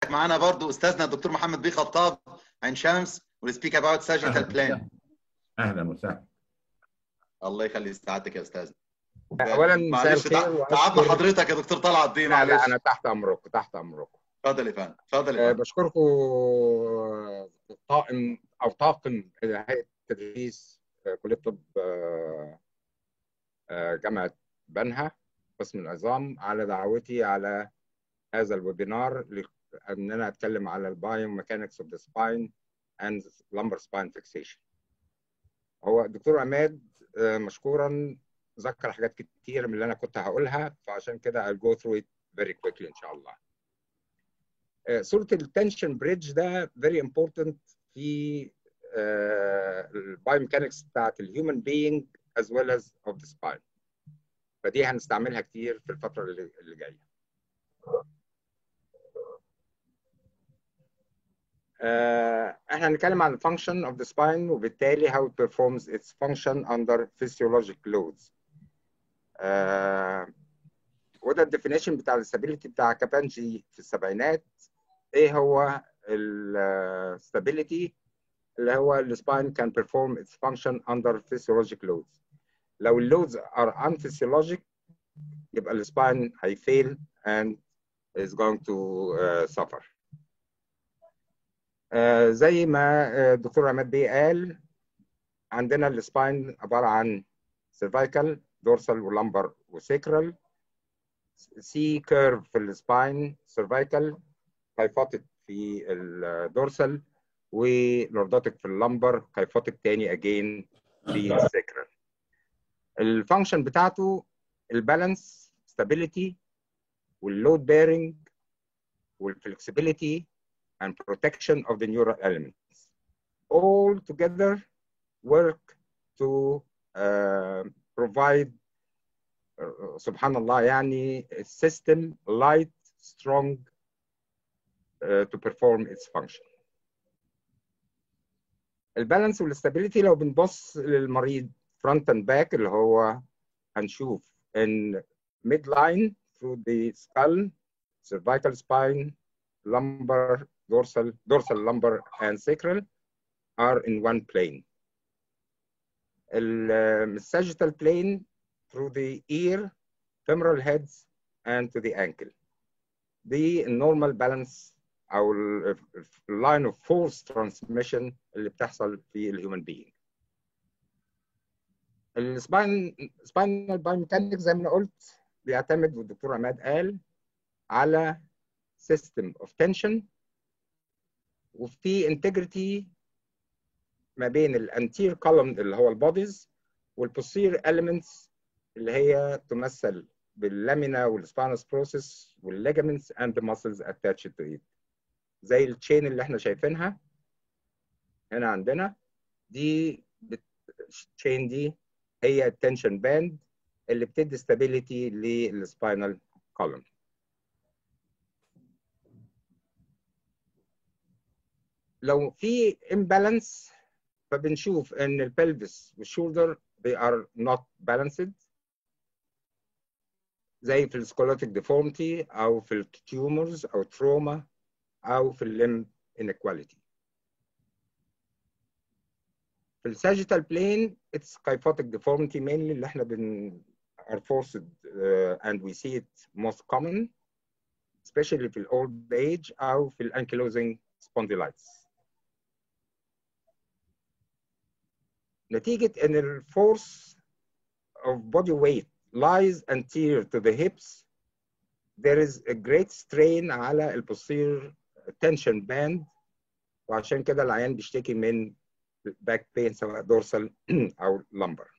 معانا برضو استاذنا الدكتور محمد بيه خطاب عين شمس وسبيك اباوت ساجيتال بلان اهلا وسهلا الله يخلي سعادتك يا استاذ اولا مساء معلش الخير تع- تعبنا وأشكر- حضرتك يا دكتور طلعت دي لا لا معلش انا تحت امركم تحت امركم اتفضل يا فندم اتفضل آه، يا فندم بشكركم طاقم او طاقم هيئه التدريس آه، كليه طب آه، آه، جامعه بنها قسم العظام على دعوتي على هذا الويبينار ل- ان انا اتكلم على البايو ميكانكس اوف ذا سباين اند lumbar spine fixation هو الدكتور عماد آه، مشكورا ذكر حاجات كتير من اللي انا كنت هقولها فعشان كده I'll go through it very quickly ان شاء الله آه، صورة التنشن بريدج ده very important في البايوميكانكس بتاعت الهيومن بينج as well as of the spine فدي هنستعملها كتير في الفترة اللي اللي جاية آه، احنا هنتكلم عن function of the spine وبالتالي how it performs its function under physiologic loads آه، وده الديفينيشن بتاع الاستابيليتي بتاع كابانجي في السبعينات ايه هو الستابيليتي اللي هو السباين can perform its function under physiologic loads لو اللودز are unphysiologic يبقى السباين هيفيل and is going to uh, suffer آه، زي ما آه، الدكتور عماد بيه قال عندنا السباين عباره عن cervical dorsal ولمبر وسيكرال سي كيرف في السباين cervical كيفوتك في الدورسال ولورداتك في اللمبر كيفوتك تاني اجين في السيكرال الفانكشن بتاعته البالانس stability واللود بيرنج والفلكسبيليتي and protection of the neural elements all together work to uh, provide uh, سبحان الله يعني a system light strong uh, to perform its function البالانس والستابيليتي لو بنبص للمريض front and back اللي هو هنشوف ان midline through the skull cervical spine lumbar dorsal dorsal lumbar and sacral are in one plane ال sagittal plane through the ear femoral heads and to the ankle دي النورمال بالانس او اللاين اوف فورس ترانسميشن اللي بتحصل في الهيومن بينج السباين سباينال بايوميكانيك زي ما انا قلت بيعتمد والدكتور عماد قال على سيستم اوف تنشن وفي انتجريتي ما بين الانتير كولوم اللي هو البوديز والبوستير elements اللي هي تمثل باللامينا والسبانس بروسيس والليجامنتس اند muscles attached to it زي التشين اللي احنا شايفينها هنا عندنا دي التشين دي هي التنشن باند اللي بتدي stability للسباينال كولوم لو في imbalance فبنشوف ان البلفس والشولدر they are not balanced زي في السكولوتيك ديفورميتي او في التيومرز او تروما او في الليم inequality في الساجيتال بلين it's kyphotic deformity mainly اللي احنا بن are forced uh, and we see it most common especially في الاولد age او في الانكيلوزنج spondylitis نتيجة ان الفورس of body weight lies anterior to the hips there is a great strain على البوستير tension band وعشان كده العيان بيشتكي من back pain سواء dorsal او lumbar.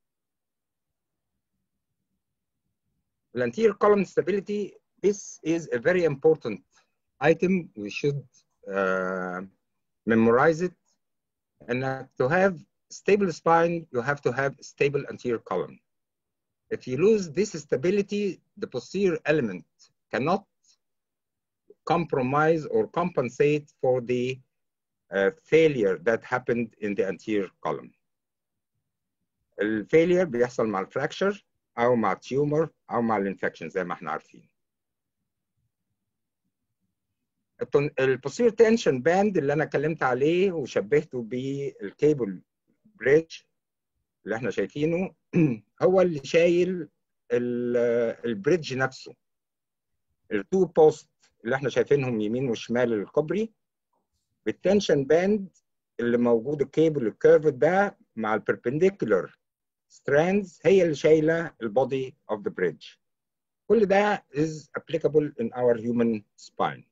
The anterior column stability this is a very important item we should uh, memorize it and uh, to have stable spine you have to have stable anterior column. If you lose this stability the posterior element cannot compromise or compensate for the uh, failure that happened in the anterior column. الفيلير بيحصل مع الفراكشر او مع التيومر او مع الانفكشن زي ما احنا عارفين. البوستير تنشن باند اللي انا اتكلمت عليه وشبهته بالكيبل بريدج اللي احنا شايفينه هو اللي شايل البريدج نفسه التو بوست اللي احنا شايفينهم يمين وشمال الكوبري بالتنشن باند اللي موجود الكيبل الكيرفد ده مع البربنديكولار ستراندز هي اللي شايله البودي اوف ذا بريدج كل ده is applicable in our human spine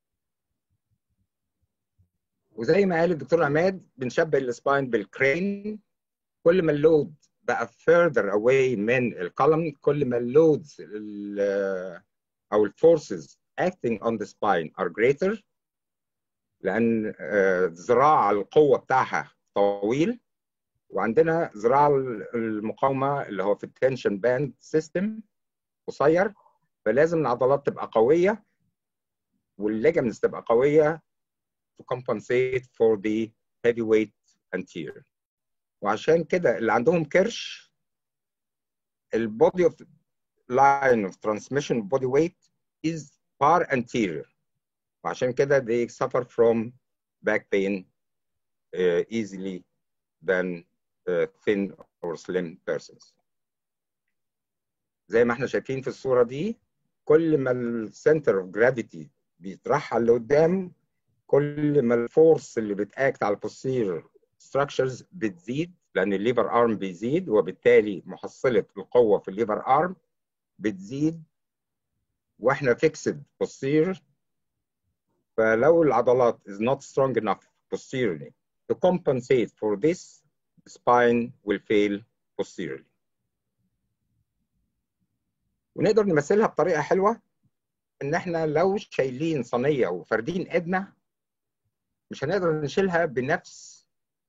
وزي ما قال الدكتور عماد بنشبه السباين بالكرين كل ما اللود بقى further away من الكولم كل ما اللودز او الفورسز acting on the spine are greater لان ذراع القوه بتاعها طويل وعندنا ذراع المقاومه اللي هو في التنشن باند سيستم قصير فلازم العضلات تبقى قويه والليجمنتس تبقى قويه to compensate for the heavyweight anterior وعشان كده اللي عندهم كرش البودي اوف line of transmission body weight is far anterior وعشان كده they suffer from back pain uh, easily than uh, thin or slim persons. زي ما احنا شايفين في الصورة دي كل ما السنتر اوف جرافيتي بيترحل لقدام كل ما الفورس اللي بتاكت على البوستير ستراكشرز بتزيد لان الليفر ارم بيزيد وبالتالي محصله القوه في الليفر ارم بتزيد واحنا فيكسد posterior فلو العضلات is not strong enough posteriorly to compensate for this the spine will fail posteriorly ونقدر نمثلها بطريقه حلوه ان احنا لو شايلين صينيه وفاردين ايدنا مش هنقدر نشيلها بنفس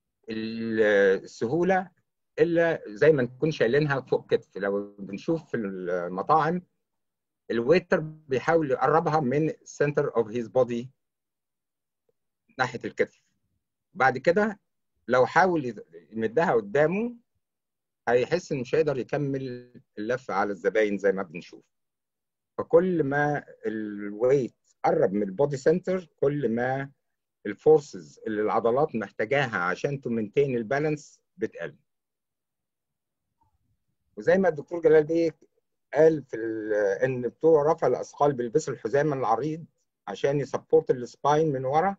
السهوله الا زي ما نكون شايلينها فوق كتف لو بنشوف في المطاعم الويتر بيحاول يقربها من center of his body ناحيه الكتف بعد كده لو حاول يمدها قدامه هيحس انه مش هيقدر يكمل اللف على الزباين زي ما بنشوف فكل ما الويت قرب من البودي سنتر كل ما الفورسز اللي العضلات محتاجاها عشان تمنتين البالانس بتقل وزي ما الدكتور جلال بيه قال في ان بتوع رفع الاثقال بيلبسوا الحزام العريض عشان يسبورت السباين من ورا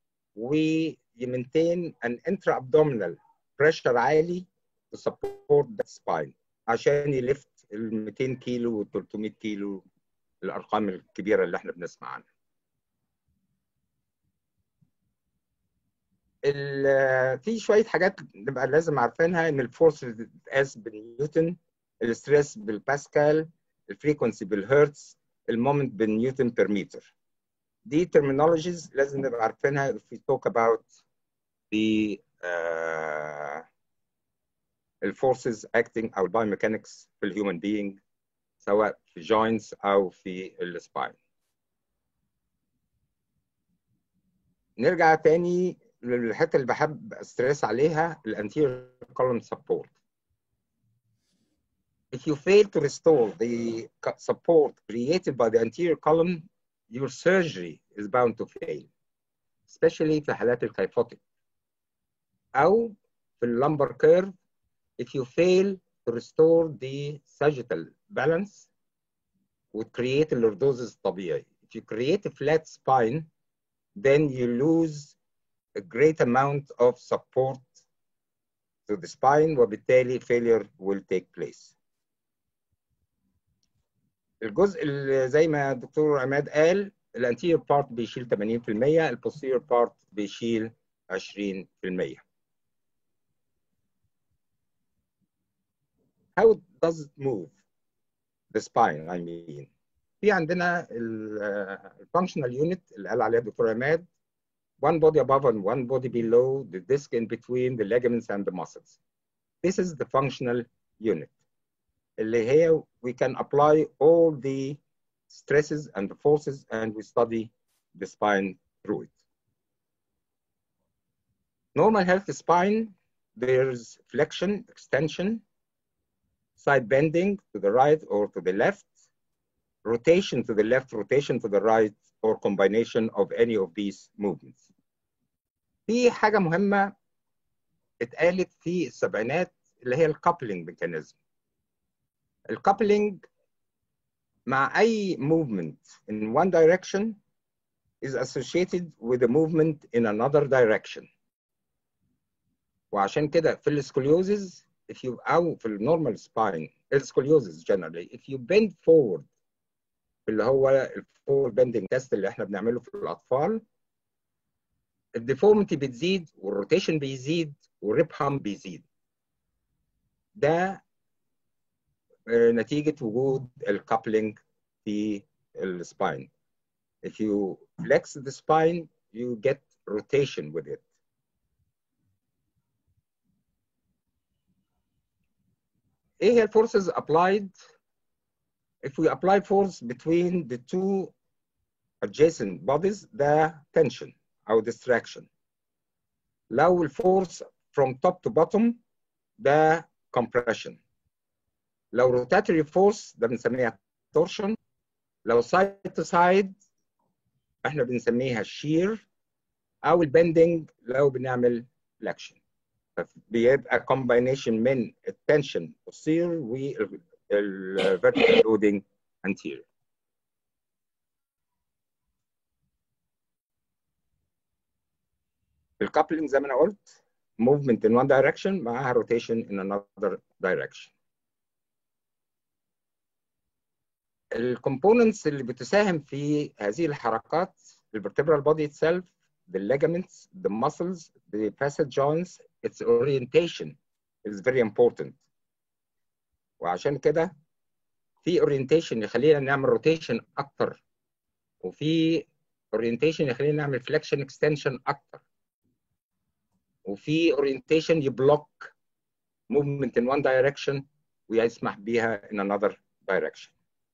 ويمنتين ان انترا ابدومينال بريشر عالي to support that spine عشان يلفت ال 200 كيلو وال 300 كيلو الارقام الكبيره اللي احنا بنسمع عنها. في شويه حاجات نبقى لازم عارفينها ان الفورس بتتقاس بالنيوتن الستريس بالباسكال الفريكونسي بالهرتز المومنت بالنيوتن بير متر دي terminologies لازم نبقى عارفينها if we talk about the uh, الفورسز acting او البايوميكانكس في الهيومن بينج سواء في joints او في السباين نرجع تاني للحته اللي بحب استريس عليها الانتيريور column support if you fail to restore the support created by the anterior column your surgery is bound to fail especially في حالات الكيفوتيك او في اللمبر كيرف if you fail to restore the sagittal balance وتcreate اللوردوزس الطبيعي if you create a flat spine then you lose a great amount of support to the spine وبالتالي failure will take place الجزء اللي زي ما الدكتور عماد قال الانتيريور بارت بيشيل 80% البوستيريور بارت بيشيل 20% how does it move the spine I mean في عندنا الفانكشنال يونت اللي قال عليها الدكتور عماد one body above and one body below the disc in between the ligaments and the muscles this is the functional unit اللي هي we can apply all the stresses and the forces and we study the spine through it normal healthy spine there's flexion extension side bending to the right or to the left, rotation to the left, rotation to the right or combination of any of these movements. في حاجة مهمة اتقالت في السبعينات اللي هي الكابلينج ميكانيزم. الكابلينج مع أي movement in one direction is associated with a movement in another direction. وعشان كده في السكوليوزز if you او في النورمال سباين السكوليوزز generally if you bend forward اللي هو الفورورد بندنج تيست اللي احنا بنعمله في الاطفال الديفورميتي بتزيد والروتيشن بيزيد والريب هام بيزيد ده نتيجة وجود الكابلينج في السباين if you flex the spine you get rotation with it ايه هي الفورسز applied if we apply force between the two adjacent bodies ده tension او distraction لو الفورس from top to bottom ده compression لو rotatory force ده بنسميها torsion لو side to side احنا بنسميها shear او البندنج لو بنعمل flexion بيبقى combination من التنشن posterior والvertical loading anterior الكابلنج زي ما انا قلت movement in one direction معاها rotation in another direction الكومبوننتس اللي بتساهم في هذه الحركات الvertebral body itself the ligaments the muscles the facet joints its orientation is very important وعشان كده في orientation يخلينا نعمل rotation اكتر وفي orientation يخلينا نعمل flexion extension اكتر وفي orientation يبلوك movement in one direction ويسمح بيها in another direction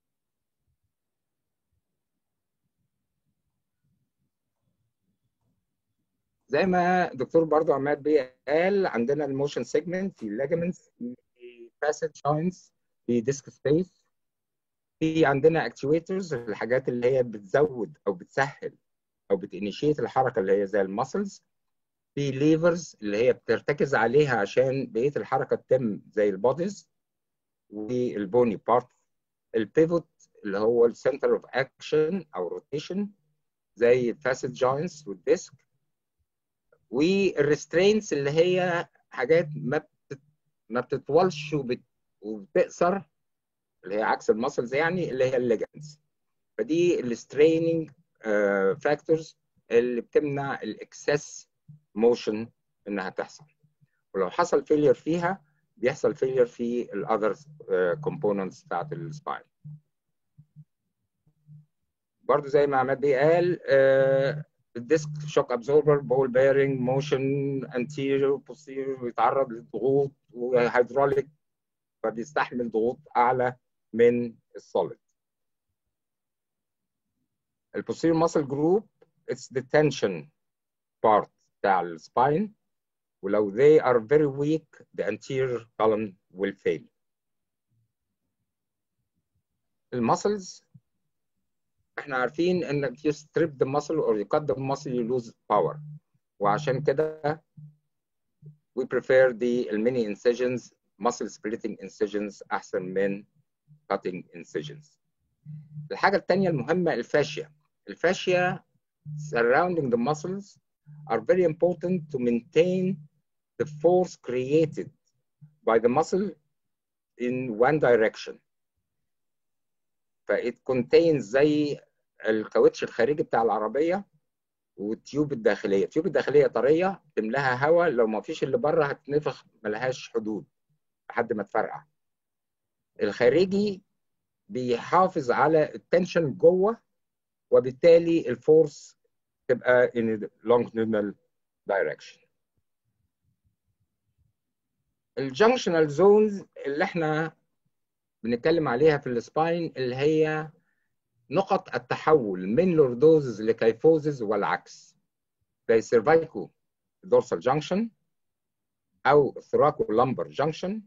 زي ما دكتور برضو عماد بيه قال عندنا الموشن سيجمنت في الليجمنتس في فاسيت جوينتس في ديسك سبيس في عندنا اكتويترز الحاجات اللي هي بتزود او بتسهل او بتانيشيت الحركه اللي هي زي المسلز في ليفرز اللي هي بترتكز عليها عشان بقيه الحركه تتم زي البوديز والبوني بارت البيفوت اللي هو السنتر اوف اكشن او روتيشن زي الفاسيت جوينتس والديسك والريسترينتس اللي هي حاجات ما بتت... ما بتطولش وبت... وبتقصر اللي هي عكس المسلز يعني اللي هي الليجنز فدي الستريننج فاكتورز اللي بتمنع الاكسس موشن انها تحصل ولو حصل فيلير فيها بيحصل فيلير في الاذر كومبوننتس بتاعت السباين برضو زي ما عماد بيه قال uh, الديسك شوك ابزوربر بول بيرنج موشن انتيريور بوستيريور بيتعرض للضغوط وهيدروليك فبيستحمل ضغوط اعلى من السوليد البوستيريور ماسل جروب اتس the tension part بتاع السباين ولو they are very weak the anterior column will fail المسلز احنا عارفين ان if you strip the muscle or you cut the muscle you lose power وعشان كده we prefer the mini incisions muscle splitting incisions احسن من cutting incisions الحاجة الثانية المهمة الفاشيا الفاشيا surrounding the muscles are very important to maintain the force created by the muscle in one direction فإت contains زي الكاوتش الخارجي بتاع العربية والتيوب الداخلية التيوب الداخلية طرية تملاها هواء لو ما فيش اللي بره هتنفخ ملهاش حدود لحد ما تفرقع الخارجي بيحافظ على التنشن جوه وبالتالي الفورس تبقى in longitudinal direction الجنكشنال زونز اللي احنا بنتكلم عليها في السباين اللي هي نقط التحول من لوردوزز لكيفوزز والعكس زي سيرفايكو دورسال جانكشن او ثراكو لامبر جانكشن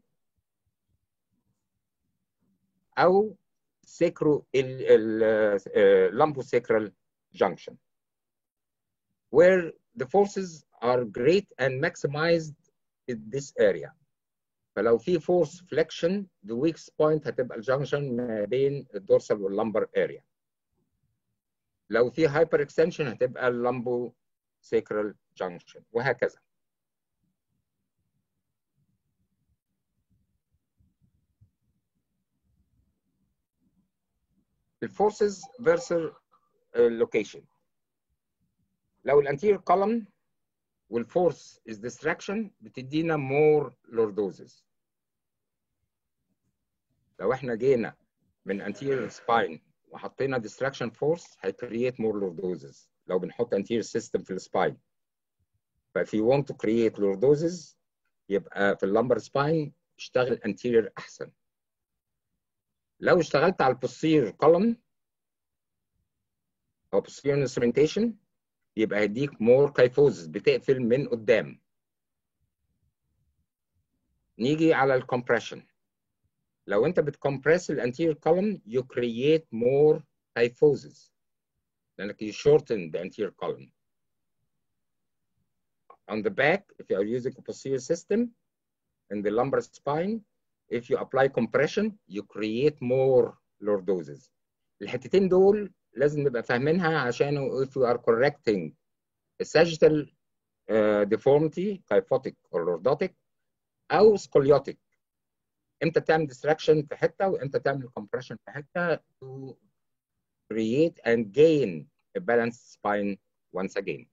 او سيكرو اللامبو سيكرال junction where the forces are great and maximized in this area فلو في force flexion the weak point هتبقى الجنكشن ما بين الدورسال واللمبر اريا لو في هايبر اكستنشن هتبقى اللامبو سيكرال جنكشن وهكذا الفورسز versus اللوكيشن لو الانتير column والفورس is distraction بتدينا more lordosis لو احنا جينا من anterior spine وحطينا distraction force هيكريت more lordosis لو بنحط anterior system في السباين فif you want to create lordosis يبقى في اللمبر سباين اشتغل anterior احسن لو اشتغلت على البوستير column او posterior instrumentation يبقى هيديك more kyphosis بتقفل من قدام نيجي على الكompression لو انت بتكمبرس الانتيريور column you create more kyphosis لانك you shorten the anterior column on the back if you are using a posterior system in the lumbar spine if you apply compression you create more lordosis الحتتين دول لازم نبقى فاهمينها عشان if you are correcting a sagittal uh, deformity kyphotic or lordotic او scoliotic امتى تعمل distraction في حته وامتى تعمل compression في حته to create and gain a balanced spine once again.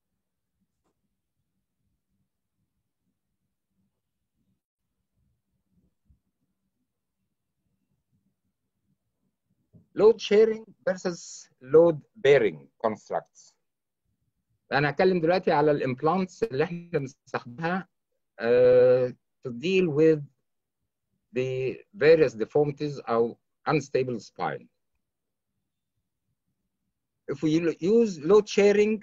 Load sharing versus load bearing constructs. انا هتكلم دلوقتي على الامبلانتس اللي احنا بنستخدمها uh, to deal with the various deformities or unstable spine. If we use load sharing,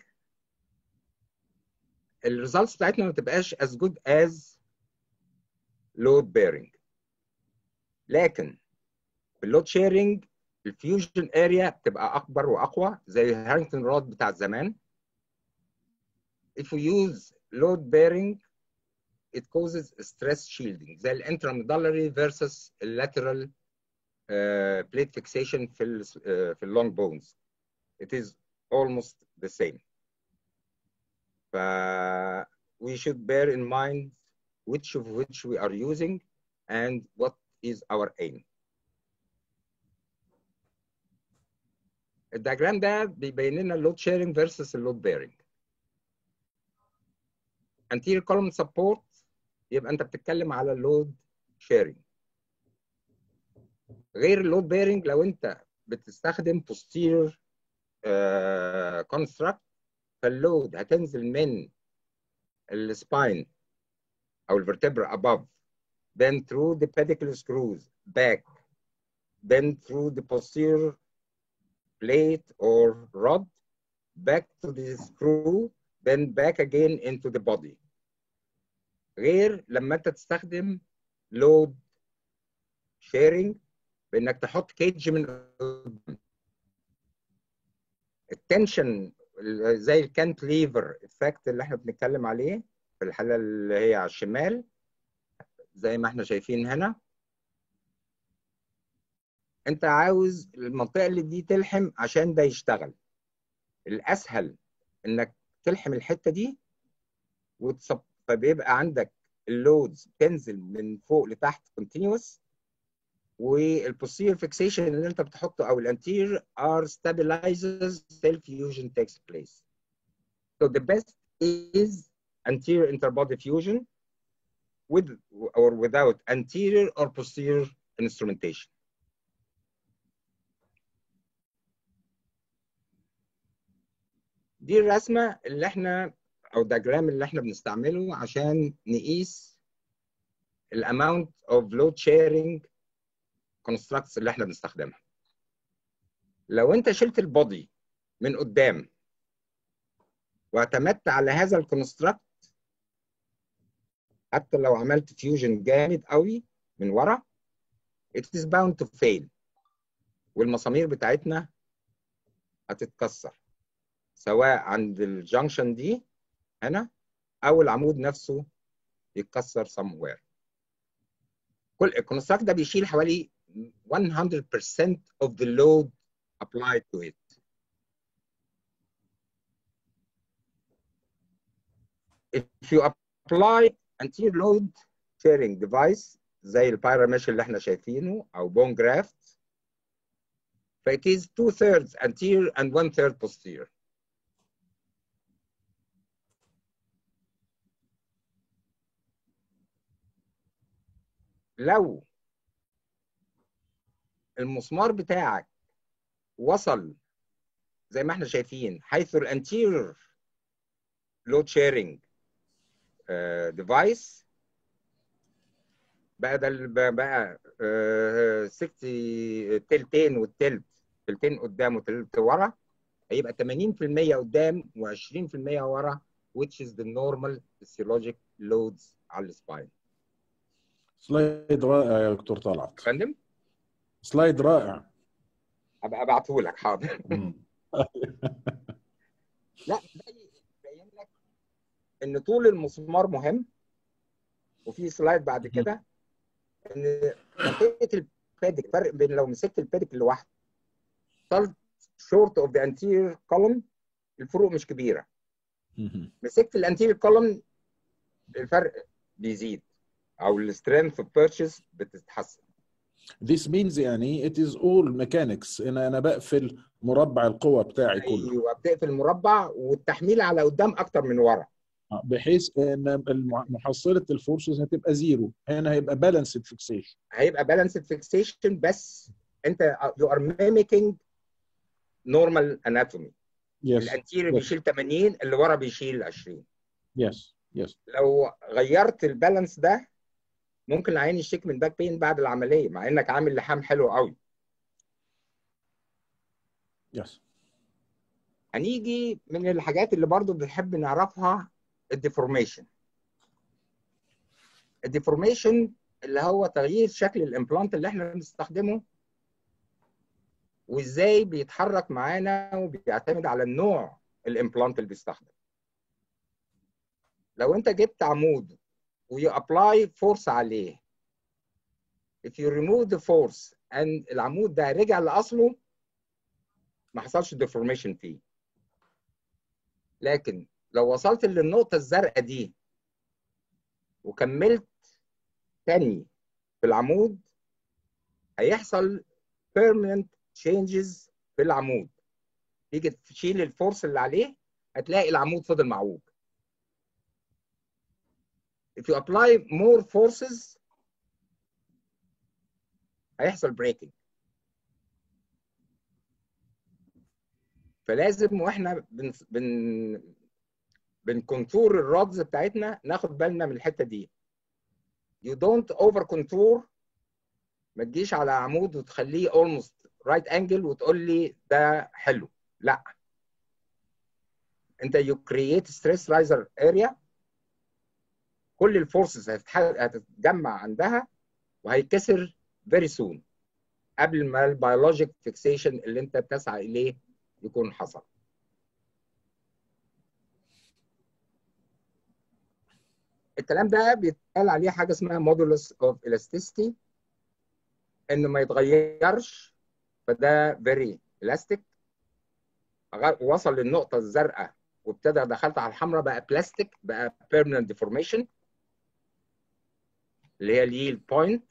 الريزلتس بتاعتنا ما تبقاش as good as load bearing. لكن في اللود شيرنج الفيوجن اريا بتبقى اكبر واقوى زي هارينجتون رود بتاع زمان. If we use load bearing it causes stress shielding زي الانتراميدالري versus lateral uh, plate fixation في ال uh, في اللونج بونز it is almost the same ف we should bear in mind which of which we are using and what is our aim الدياجرام ده بيبين لنا اللود شيرنج versus اللود بيرنج anterior column support يبقى انت بتتكلم على اللود شيرنج غير اللود بيرنج لو انت بتستخدم posterior uh, construct فاللود هتنزل من السباين او الفرتبرا above then through the pedicle screws back then through the posterior plate or rod back to the screw then back again into the body غير لما انت تستخدم لود شيرنج بانك تحط كيج من قدام التنشن زي الكانتليفر افكت اللي احنا بنتكلم عليه في الحاله اللي هي على الشمال زي ما احنا شايفين هنا انت عاوز المنطقه اللي دي تلحم عشان ده يشتغل الاسهل انك تلحم الحته دي وتصب فبيبقى عندك اللودز بتنزل من فوق لتحت كونتينوس والبوستير فيكسيشن اللي انت بتحطه او الانتير ار stabilizes self fusion takes place. So the best is anterior interbody fusion with or without anterior or posterior instrumentation. دي الرسمه اللي احنا او الدياجرام اللي احنا بنستعمله عشان نقيس الاماونت اوف لود شيرنج كونستراكتس اللي احنا بنستخدمها لو انت شلت البودي من قدام واعتمدت على هذا الكونستراكت حتى لو عملت فيوجن جامد قوي من ورا it is bound to fail والمسامير بتاعتنا هتتكسر سواء عند الجنكشن دي هنا او العمود نفسه يتكسر somewhere كل الكونستراكت ده بيشيل حوالي 100% of the load applied to it if you apply anterior load sharing device زي البايراميش اللي احنا شايفينه او bone graft ف it is two thirds anterior and one third posterior لو المسمار بتاعك وصل زي ما احنا شايفين حيث الانتيريور لود شيرنج ديفايس بقى ده بقى 60 تلتين والتلت تلتين قدام وتلت ورا هيبقى 80% قدام و20% ورا which is the normal physiologic loads على السباين سلايد رائع يا دكتور طلعت فندم سلايد رائع ابقى ابعته لك حاضر لا ده يبين لك ان طول المسمار مهم وفي سلايد بعد كده ان منطقه البادك فرق بين لو مسكت البادك لوحده طلت شورت اوف ذا انتيريور كولوم الفروق مش كبيره مسكت الانتيريور كولوم الفرق بيزيد او السترينث اوف بيرشيز بتتحسن This means يعني it is all mechanics انا انا بقفل مربع القوة بتاعي كله ايوه بتقفل المربع والتحميل على قدام اكتر من ورا بحيث ان محصلة الفورسز هتبقى زيرو هنا هيبقى بالانسد فيكسيشن هيبقى بالانسد فيكسيشن بس انت يو ار ميميكينج نورمال اناتومي الانتيريور بيشيل 80 اللي ورا بيشيل 20 يس يس لو غيرت البالانس ده ممكن العيان يشتكي من باك بين بعد العمليه مع انك عامل لحام حلو قوي يس هنيجي من الحاجات اللي برضو بنحب نعرفها الديفورميشن الديفورميشن اللي هو تغيير شكل الامبلانت اللي احنا بنستخدمه وازاي بيتحرك معانا وبيعتمد على النوع الامبلانت اللي بيستخدم لو انت جبت عمود ويو ابلاي فورس عليه if you remove the force and العمود ده رجع لاصله ما حصلش deformation فيه لكن لو وصلت للنقطة الزرقاء دي وكملت تاني في العمود هيحصل permanent changes في العمود تيجي تشيل الفورس اللي عليه هتلاقي العمود فضل معوج if you apply more forces هيحصل breaking فلازم واحنا بن بن بنكونتور الرادز بتاعتنا ناخد بالنا من الحته دي you don't over contour ما تجيش على عمود وتخليه almost right angle وتقول لي ده حلو لا انت you create stress riser area كل الفورسز هتتجمع عندها وهيتكسر very soon قبل ما البيولوجيك فيكسيشن اللي انت بتسعى اليه يكون حصل الكلام ده بيتقال عليه حاجه اسمها مودولس اوف elasticity انه ما يتغيرش فده فيري elastic وصل للنقطه الزرقاء وابتدى دخلت على الحمراء بقى بلاستيك بقى permanent deformation اللي هي اليل بوينت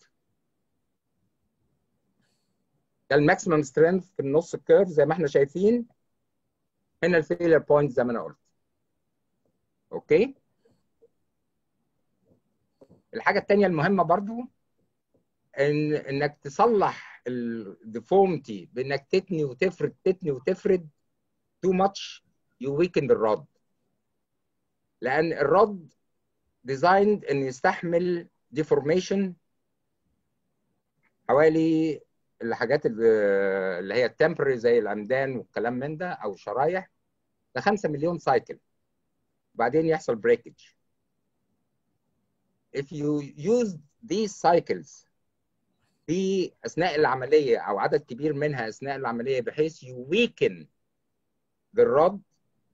ده الماكسيمم سترينث في النص الكيرف زي ما احنا شايفين هنا الفيلر بوينت زي ما انا قلت اوكي الحاجه الثانيه المهمه برضو ان انك تصلح الديفورمتي بانك تتني وتفرد تتني وتفرد تو ماتش يو ويكند الرد لان الرد ديزايند ان يستحمل ديفورميشن حوالي الحاجات اللي هي التمبري زي العمدان والكلام من ده او شرايح ده 5 مليون سايكل وبعدين يحصل بريكج if you use these cycles في اثناء العمليه او عدد كبير منها اثناء العمليه بحيث you weaken the rod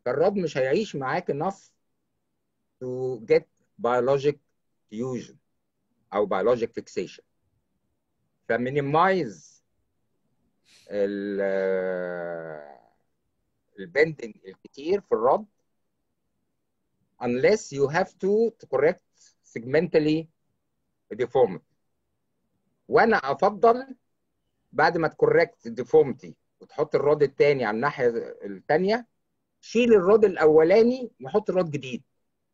فالرد مش هيعيش معاك enough to get biologic fusion او biologic fixation فمينيمايز البندنج الكتير في الرد unless you have to, to correct segmentally deformity وانا افضل بعد ما تكوركت deformity وتحط الرود الثاني على الناحيه الثانيه شيل الرود الاولاني وحط رود جديد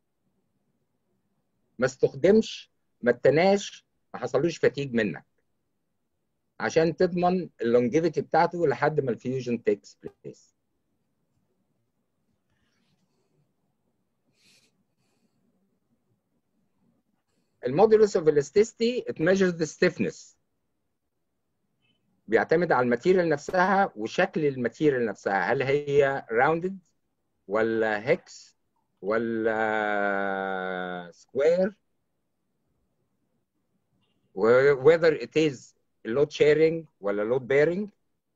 ما استخدمش ما اتناش ما حصلوش فتيج منك عشان تضمن اللونجيفيتي بتاعته لحد ما الفيوجن تيكس بليس المودولس اوف elasticity it measures the stiffness بيعتمد على الماتيريال نفسها وشكل الماتيريال نفسها هل هي راوندد ولا هيكس ولا سكوير whether it is load sharing ولا load bearing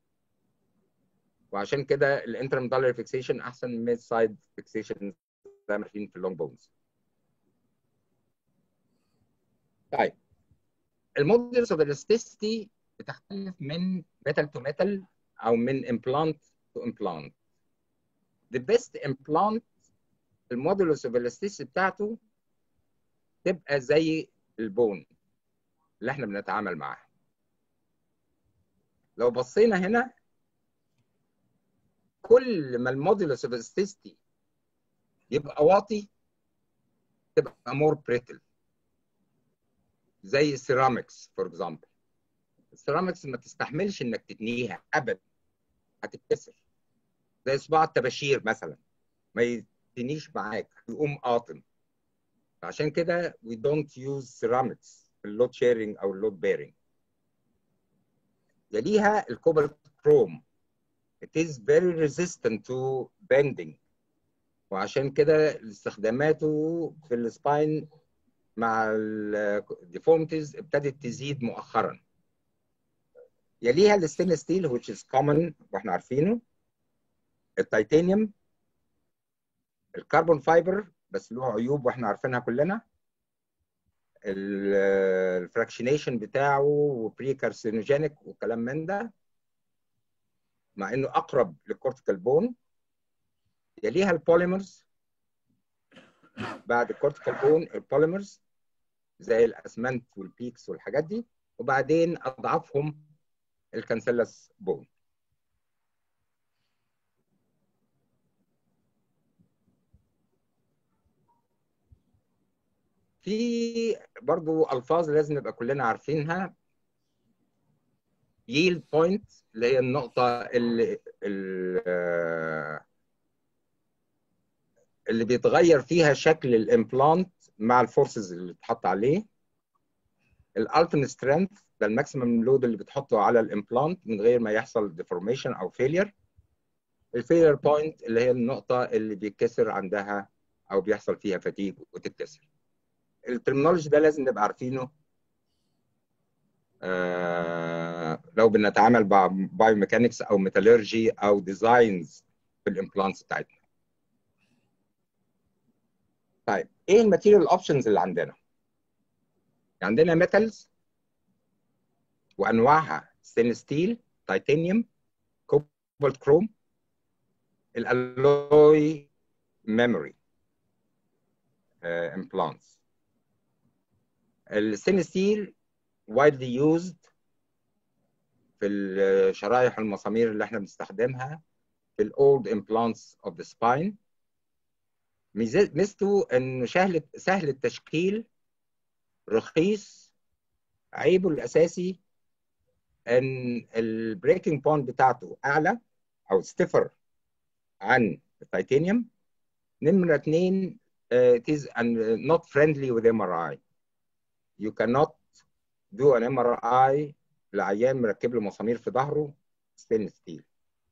وعشان كده الانترمدالري فيكسيشن احسن من ميد سايد فيكسيشن زي ما عارفين في اللونج بونز طيب المودلز اوف elasticity بتختلف من metal to metal او من implant to implant the best implant المودولس اوف elasticity بتاعته تبقى زي البون اللي احنا بنتعامل معاه لو بصينا هنا كل ما المودولس اوف elasticity يبقى واطي تبقى مور بريتل زي السيراميكس فور اكزامبل السيراميكس ما تستحملش انك تتنيها ابدا هتتكسر زي صباع الطباشير مثلا ما يتنيش معاك يقوم قاطم عشان كده we don't use ceramics في اللود شيرنج او اللود بيرنج يليها الكوبالت كروم it is very resistant to bending وعشان كده استخداماته في السباين مع الديفورمتيز ابتدت تزيد مؤخرا يليها الستينلس ستيل which is common واحنا عارفينه التيتانيوم الكربون فايبر بس له عيوب واحنا عارفينها كلنا الفراكشنيشن بتاعه وبري كارسينوجينيك وكلام من ده مع انه اقرب للكورتيكال بون يليها البوليمرز بعد الكورتيكال بون البوليمرز زي الاسمنت والبيكس والحاجات دي وبعدين اضعفهم الكانسيلاس بون في برضو الفاظ لازم نبقى كلنا عارفينها ييلد بوينت اللي هي النقطة اللي اللي بيتغير فيها شكل الامبلانت مع الفورسز اللي بتحط عليه الالتيميت سترينث ده الماكسيمم لود اللي بتحطه على الامبلانت من غير ما يحصل ديفورميشن او فيلير الفيلير بوينت اللي هي النقطة اللي بيتكسر عندها او بيحصل فيها فتيج وتتكسر الترمينولوجي ده لازم نبقى عارفينه آه لو بنتعامل مع بايو ميكانكس او ميتالورجي او ديزاينز في الامبلانتس بتاعتنا طيب ايه الماتيريال اوبشنز اللي عندنا عندنا ميتالز وانواعها ستينلس ستيل تيتانيوم كوبالت كروم الالوي ميموري امبلانتس الستينلس ستيل widely used في الشرايح المسامير اللي احنا بنستخدمها في الاولد implants of the spine ميزته انه سهل سهل التشكيل رخيص عيبه الاساسي ان البريكنج بوينت بتاعته اعلى او ستيفر عن التيتانيوم نمره اثنين uh, it is not friendly with MRI you cannot do an MRI لعيان مركب له مسامير في ظهره ستين ستيل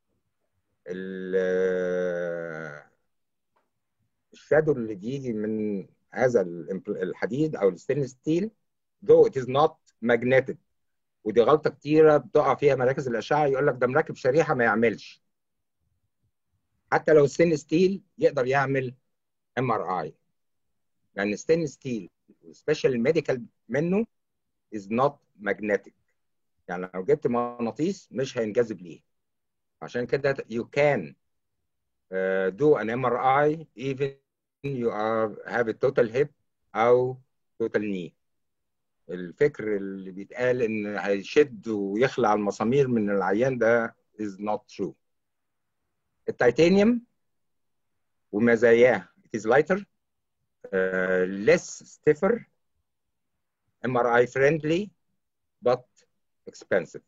الشادو اللي بيجي من هذا الحديد او الستين ستيل though it is not magnetic ودي غلطه كتيره بتقع فيها مراكز الاشعه يقول لك ده مركب شريحه ما يعملش حتى لو ستين ستيل يقدر يعمل ام ار اي لان ستين ستيل سبيشال ميديكال منه is not magnetic يعني لو جبت مغناطيس مش هينجذب ليه عشان كده you can uh, do an MRI even you are have a total hip او total knee الفكر اللي بيتقال ان هيشد ويخلع المسامير من العيان ده is not true التيتانيوم ومزاياه it is lighter uh, less stiffer MRI friendly but expensive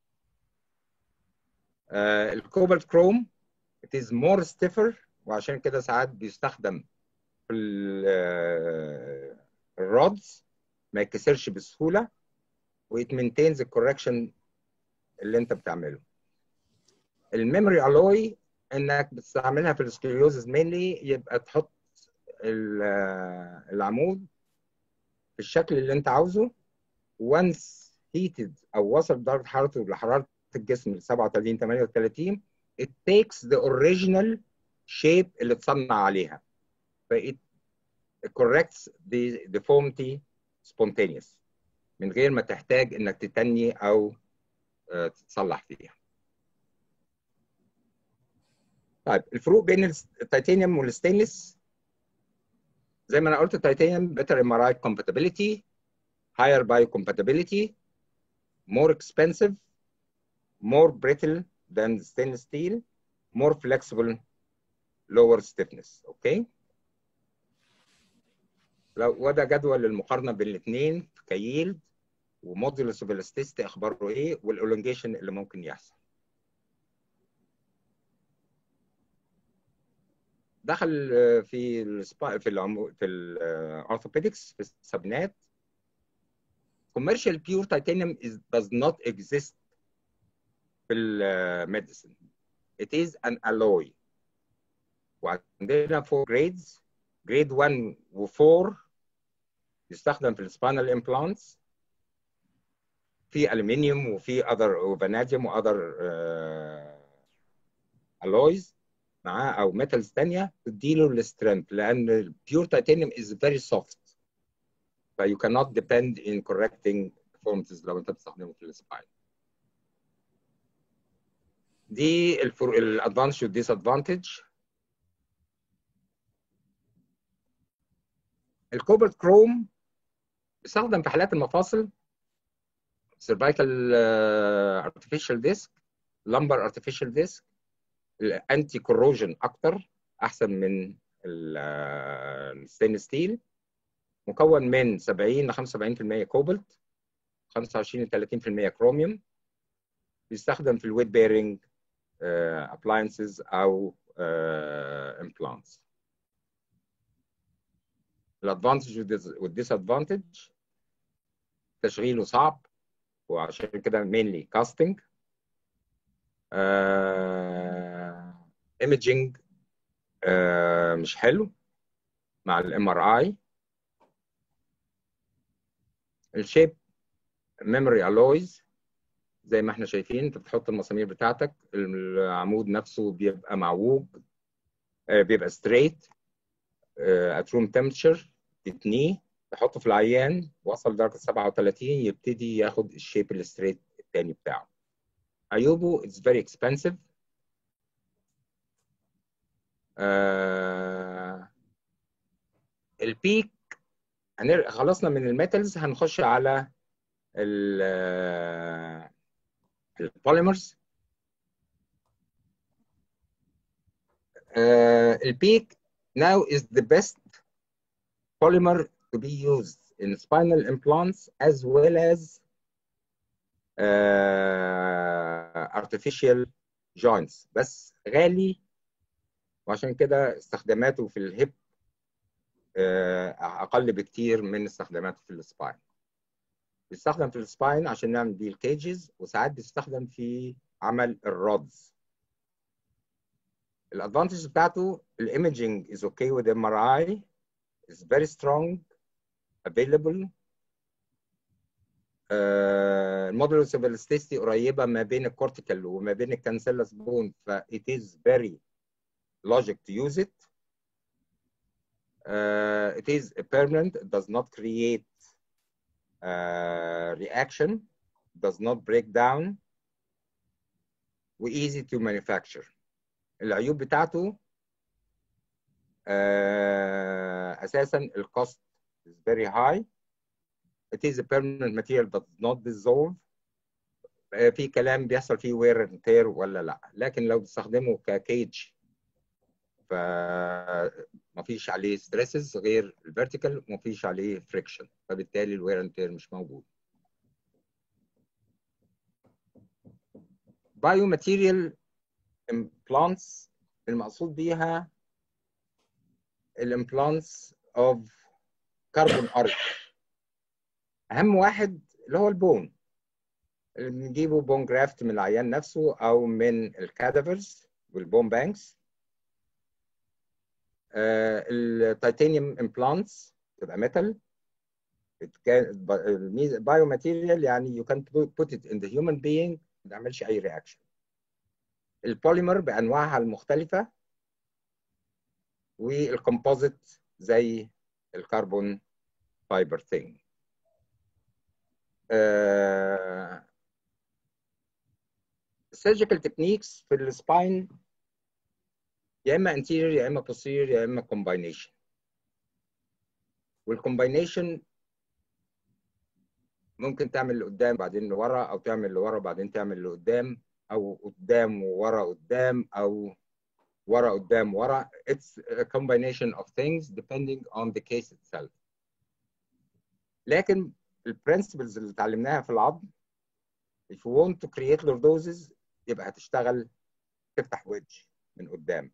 uh, الكوبالت كروم it is more stiffer وعشان كده ساعات بيستخدم في الرودز ما يتكسرش بسهوله ويت مينتينز الكوركشن اللي انت بتعمله الميموري الوي انك بتستعملها في السكليوزز مينلي يبقى تحط العمود في الشكل اللي انت عاوزه once heated او وصل درجه حرارته لحراره الجسم ل 37 38 it takes the original shape اللي اتصنع عليها ف it corrects the deformity spontaneous من غير ما تحتاج انك تتني او uh, تتصلح فيها طيب الفروق بين التيتانيوم والستينلس زي ما انا قلت التيتانيوم better MRI compatibility higher biocompatibility more expensive more brittle than stainless steel more flexible lower stiffness اوكي لو وده جدول للمقارنه بين الاثنين كييلد ومودولس اوف الاستيستي اخباره ايه والالونجيشن اللي ممكن يحصل دخل في السبا في العمو في الاورثوبيدكس في السبنات commercial pure titanium is, does not exist في الميديسن it is an alloy وعندنا four grades grade 1 و 4 يستخدم في السبانال امبلانتس في الومنيوم وفي other فاناديوم و other uh, alloys معاه او ميتالز ثانيه تديله السترينث لان البيور تيتانيوم is very soft ف you cannot depend in correcting deformities لو انت بتستخدمه في السباين دي الادفانتج والديس ادفانتج الكوبرت كروم بيستخدم في حالات المفاصل سيرفايكال ارتفيشال ديسك لمبر ارتفيشال ديسك الانتي كوروجن اكتر احسن من الستين ستيل مكون من 70 ل 75% كوبلت 25 ل 30% كروميوم بيستخدم في الويت بيرنج ابلاينسز او امبلانتس الادفانتج والديس ادفانتج تشغيله صعب وعشان كده مينلي كاستنج ايمجنج مش حلو مع الام ار اي الشيب ميموري الويز زي ما احنا شايفين انت بتحط المسامير بتاعتك العمود نفسه بيبقى معوج بيبقى ستريت ات روم تمبتشر تتنيه تحطه في العيان وصل درجه 37 يبتدي ياخد الشيب الستريت الثاني بتاعه عيوبه it's very expensive آه البيك هنر... خلصنا من الميتالز هنخش على البوليمرز آه البيك now is the best polymer to be used in spinal implants as well as uh, artificial joints بس غالي وعشان كده استخداماته في الهيب اقل بكتير من استخداماته في السباين بيستخدم في السباين عشان نعمل بيه الكيجز وساعات بيستخدم في عمل الرودز الادفانتج بتاعته الايمجنج is okay with MRI is very strong available المودولوس اوف elasticity قريبه ما بين الكورتيكال وما بين الكانسيلاس بون ف it is very logic to use it. Uh, it is permanent, it does not create uh, reaction, does not break down, و easy to manufacture. العيوب بتاعته uh, اساسا الكوست is very high. It is a permanent material that does not dissolve. Uh, في كلام بيحصل فيه wear and tear ولا لا لكن لو بتستخدمه ككيج فمفيش عليه ستريسز غير الفيرتيكال ومفيش عليه فريكشن فبالتالي الوير اند تير مش موجود بايو ماتيريال implants المقصود بيها الامبلانتس اوف كربون ارك اهم واحد اللي هو البون اللي بنجيبه بون جرافت من العيان نفسه او من الكادافرز والبون بانكس التيتانيوم امبلانتس تبقى ميتال بايو ماتيريال يعني يو كان put it in the human being ما تعملش اي رياكشن البوليمر بانواعها المختلفه والكومبوزيت زي الكربون فايبر ثينج السيرجيكال تكنيكس في السباين يا اما anterior يا اما posterior يا اما combination والcombination ممكن تعمل لقدام بعدين لورا او تعمل لورا بعدين تعمل لقدام او قدام وورا قدام او ورا قدام ورا it's a combination of things depending on the case itself لكن البرنسبلز اللي اتعلمناها في العظم if you want to create lordosis يبقى هتشتغل تفتح ويدج من قدام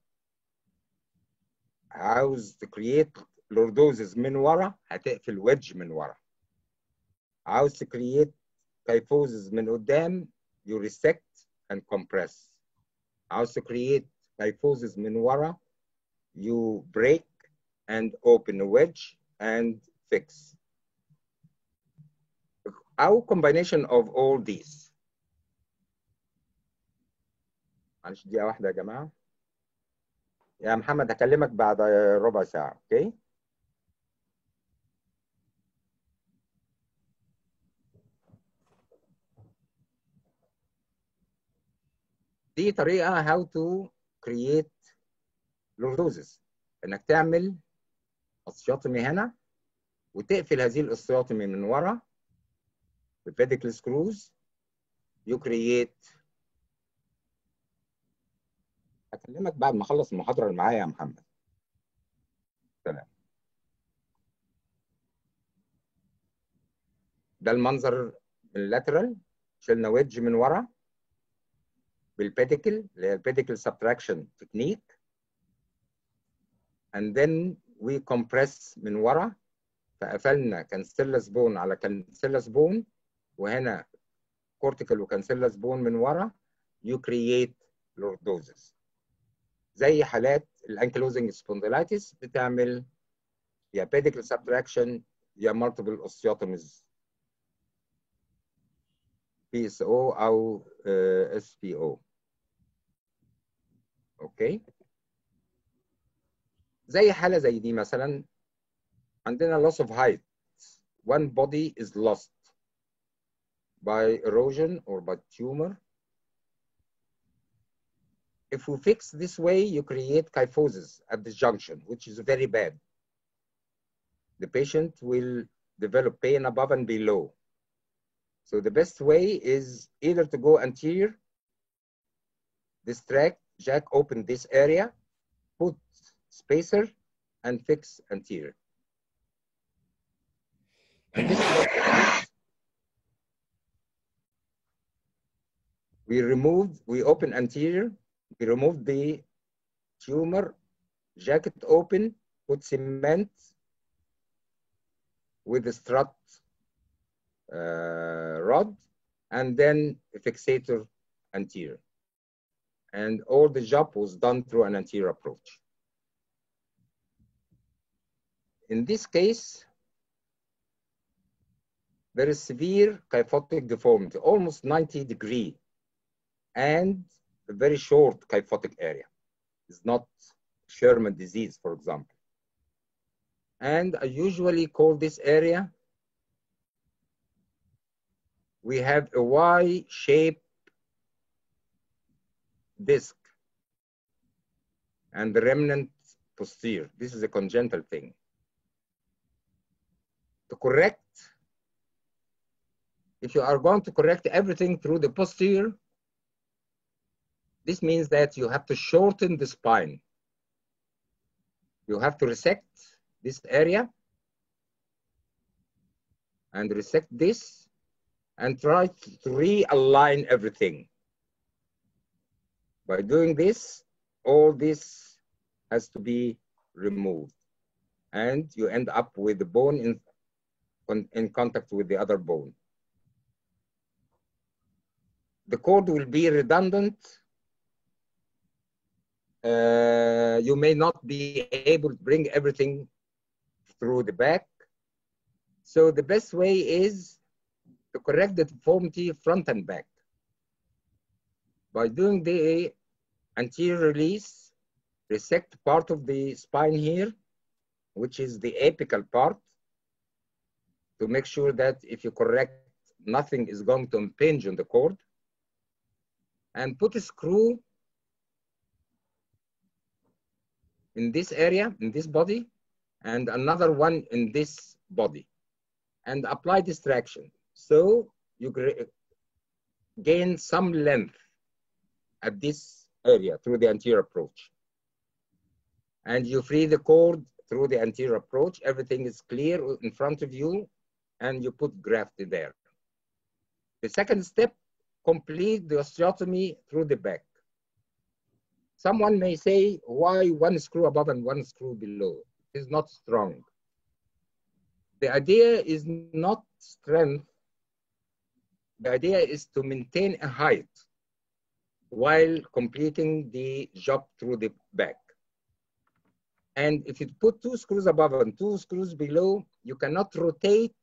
عاوز تكريت lordosis من ورا هتقفل ويدج من ورا عاوز تكريت kyphosis من قدام you resect and compress عاوز تكريت kyphosis من ورا you break and open a wedge and fix أو combination of all these معلش دقيقة واحدة يا جماعة يا محمد هكلمك بعد ربع ساعة اوكي دي طريقة how to create lordosis انك تعمل اسيوطمي هنا وتقفل هذه الاسيوطمي من ورا ببيديكل سكروز you create هكلمك بعد ما اخلص المحاضره اللي معايا يا محمد سلام ده المنظر من اللاترال شلنا ويدج من ورا بالبيديكل اللي هي البيديكل سبتراكشن تكنيك and then we compress من ورا فقفلنا كانسيلاس بون على كانسيلاس بون وهنا كورتيكال وكانسيلاس بون من ورا you create lordosis زي حالات الانكلوزنج سبونديلايتس بتعمل يا بيديكل سبتراكشن يا مالتيبل اوستيوتوميز بي اس او او اس بي او اوكي زي حاله زي دي مثلا عندنا loss of height one body is lost by erosion or by tumor if we fix this way, you create kyphosis at this junction, which is very bad. The patient will develop pain above and below. So the best way is either to go anterior, distract, jack open this area, put spacer, and fix anterior. And this is what we did. we removed, we open anterior, we remove the tumor, jack it open, put cement with the strut uh, rod, and then a fixator anterior. And all the job was done through an anterior approach. In this case, there is severe kyphotic deformity, almost 90 degree, and a very short kyphotic area. It's not Sherman disease, for example. And I usually call this area, we have a Y-shaped disc and the remnant posterior. This is a congenital thing. To correct, if you are going to correct everything through the posterior, this means that you have to shorten the spine. You have to resect this area and resect this and try to realign everything. By doing this, all this has to be removed and you end up with the bone in, in contact with the other bone. The cord will be redundant uh, you may not be able to bring everything through the back. So the best way is to correct the deformity front and back. By doing the anterior release, resect part of the spine here, which is the apical part, to make sure that if you correct, nothing is going to impinge on the cord. And put a screw in this area, in this body, and another one in this body, and apply distraction. So you gain some length at this area through the anterior approach. And you free the cord through the anterior approach. Everything is clear in front of you, and you put graft there. The second step, complete the osteotomy through the back. Someone may say, why one screw above and one screw below? It is not strong. The idea is not strength. The idea is to maintain a height while completing the job through the back. And if you put two screws above and two screws below, you cannot rotate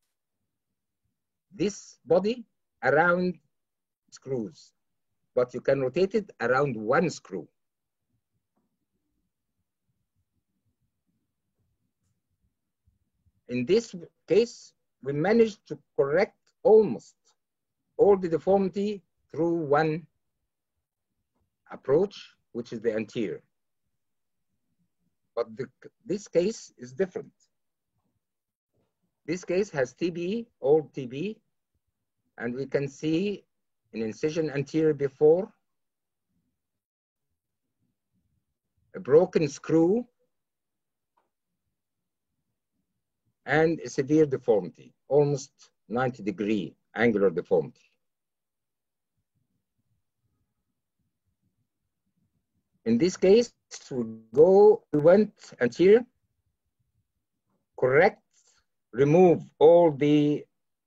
this body around screws but you can rotate it around one screw. In this case, we managed to correct almost all the deformity through one approach, which is the anterior. But the, this case is different. This case has TB, old TB, and we can see an incision anterior before, a broken screw, and a severe deformity, almost 90 degree angular deformity. In this case, we go, we went anterior, correct, remove all the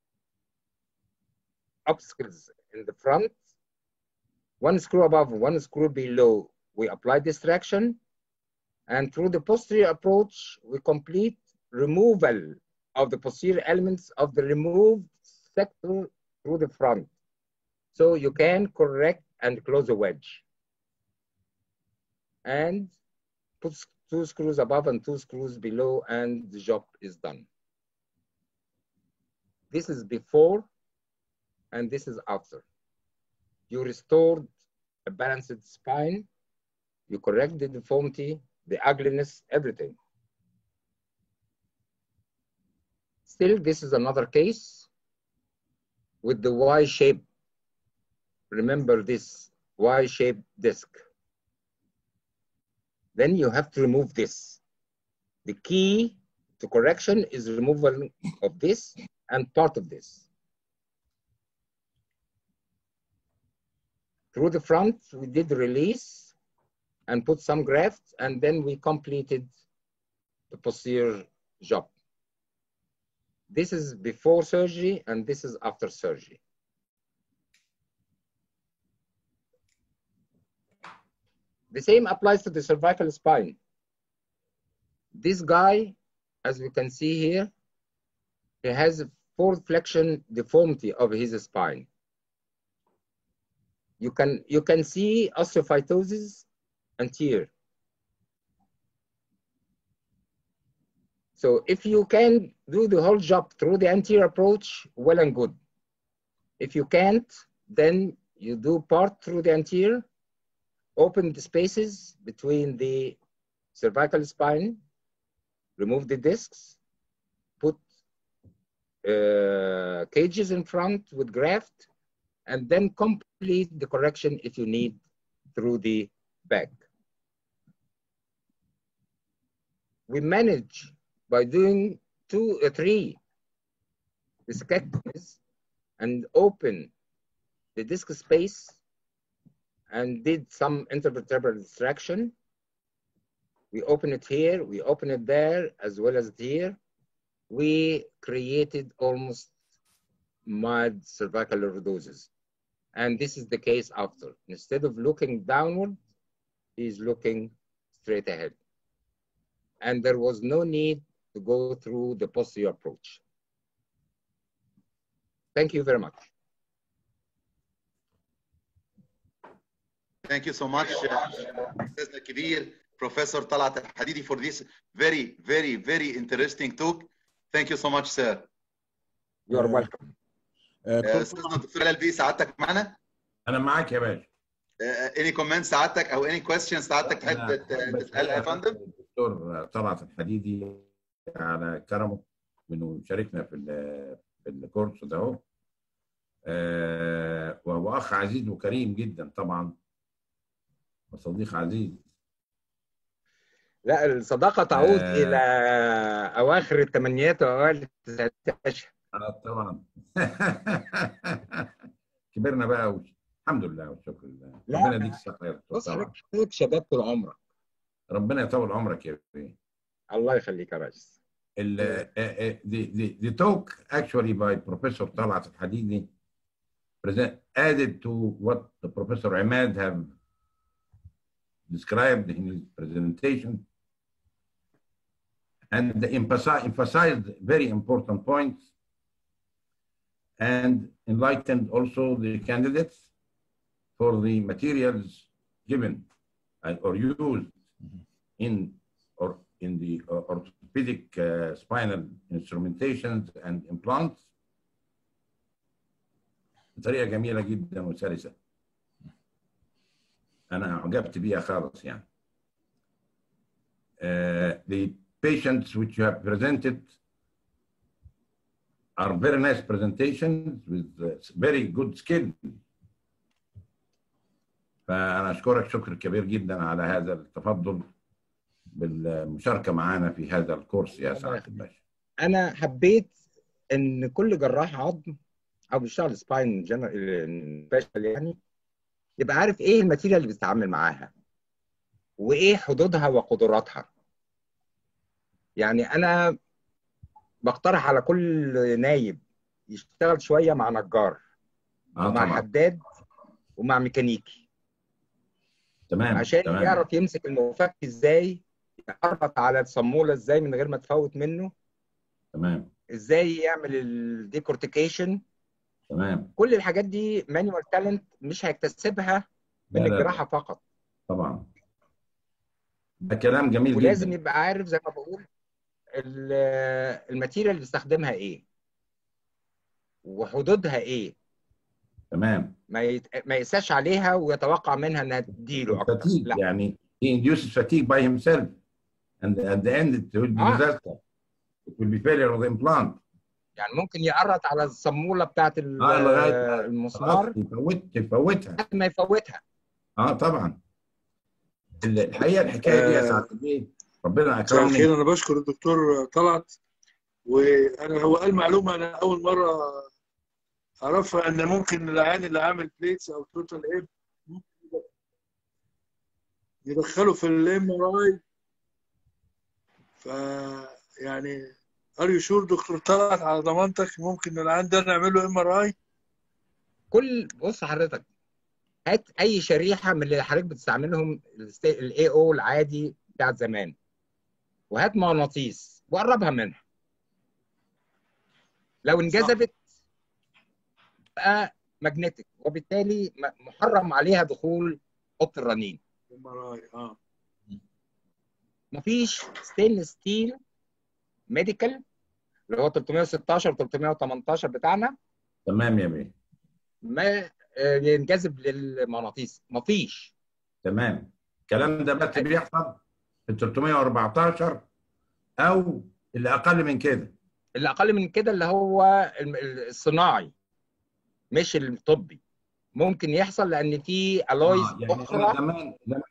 obstacles in the front, one screw above, one screw below, we apply distraction. And through the posterior approach, we complete removal of the posterior elements of the removed sector through the front. So you can correct and close a wedge. And put two screws above and two screws below and the job is done. This is before and this is after. You restored a balanced spine, you correct the deformity, the ugliness, everything. Still, this is another case with the Y-shaped, remember this Y-shaped disc. Then you have to remove this. The key to correction is removal of this and part of this. Through the front, we did release and put some grafts, and then we completed the posterior job. This is before surgery, and this is after surgery. The same applies to the cervical spine. This guy, as we can see here, he has a forward flexion deformity of his spine. You can, you can see osteophytosis anterior. So if you can do the whole job through the anterior approach, well and good. If you can't, then you do part through the anterior, open the spaces between the cervical spine, remove the discs, put uh, cages in front with graft, and then complete the correction if you need through the back. We manage by doing two or three discectomies and open the disc space and did some intervertebral extraction. We open it here, we open it there, as well as here. We created almost mild cervical lordosis. And this is the case after. Instead of looking downward, he's looking straight ahead. And there was no need to go through the posterior approach. Thank you very much. Thank you so much, أستاذنا الكبير Professor طلعت الحديدي for this very, very, very interesting talk. Thank you so much, sir. You are welcome. آه، أستاذنا الدكتور هلال بيه سعادتك معنا؟ انا معاك يا باشا آه، any comment سعادتك أو any questions سعادتك تحب أنا تت- بس تسألها يا فندم؟ الدكتور طلعت الحديدي على كرمه انه يشاركنا في ال- في الكورس ده اهو آه، وهو اخ عزيز وكريم جدا طبعا وصديق عزيز لا الصداقة تعود آه. إلى أواخر الثمانينات وأوائل التسعينات آه، طبعا كبرنا بقى وش. الحمد لله والشكر لله لا. ربنا يديك الصحه يا دكتور بص طبعا حضرتك حضرتك شباب طول عمرك ربنا يطول عمرك يا بيه الله يخليك يا ريس ال uh, uh, the, the the talk actually by Professor Talat Al-Hadidi present added to what the Professor Ahmad have described in his presentation and emphasized, emphasized very important points and enlightened also the candidates for the materials given and, or used in or in the uh, orthopedic uh, spinal instrumentations and implants بطريقه جميله جدا وسلسه انا اعجبت بيها خالص يعني Uh, the patients which you have presented are very nice presentations with uh, very good skill فانا اشكرك شكر كبير جدا على هذا التفضل بالمشاركه معنا في هذا الكورس يا سعاده الباشا أنا حبيت إن كل جراح عظم أو بيشتغل سباين جنرال يعني يبقى عارف إيه الماتيريال اللي بيتعامل معاها وإيه حدودها وقدراتها يعني أنا بقترح على كل نايب يشتغل شوية مع نجار اه ومع طبعا حداد ومع ميكانيكي تمام عشان تمام يعرف يمسك المفك ازاي يعرف على الصامولة ازاي من غير ما تفوت منه تمام ازاي يعمل الديكورتيكيشن تمام كل الحاجات دي مانوال تالنت مش هيكتسبها من لا، لا، الجراحة فقط طبعا ده كلام جميل ولازم جدا يبقى عارف زي ما بقول ال- الماتيريال اللي بيستخدمها ايه وحدودها ايه تمام ما يت... ما يقساش عليها ويتوقع منها انها تديله اكتر fatigue لا يعني he induces fatigue by himself and at the end it will be آه. disaster it will be failure of the implant يعني ممكن يقرط على الصامولة بتاعت ال- آه، لغاية- المسمار خلاص يفوت يفوتها لحد ما يفوتها اه طبعا ال- الحقيقه الحكايه دي يا آه. سعاده البيه ربنا مساء اكرمني الخير انا بشكر الدكتور طلعت وانا هو قال معلومه انا اول مره اعرفها ان ممكن العيان اللي عامل بليتس او توتال ايب يدخله في الام ار اي ف يعني ار يو شور دكتور طلعت على ضمانتك ممكن العيان ده نعمل له ام ار اي كل بص حضرتك هات اي شريحه من اللي حضرتك بتستعملهم الاي او العادي بتاع زمان وهات مغناطيس وقربها منها لو انجذبت بقى ماجنتيك وبالتالي م- محرم عليها دخول اوضه الرنين ام ار اي اه مفيش ستينلس ستيل ميديكال اللي هو 316 318 بتاعنا تمام يا بيه ما آه، ينجذب للمغناطيس مفيش تمام الكلام ده بس بيحصل في 314 او اللي اقل من كده اللي اقل من كده اللي هو الم- الصناعي مش الطبي ممكن يحصل لان في الويز آه، يعني اخرى أنا زمان زمان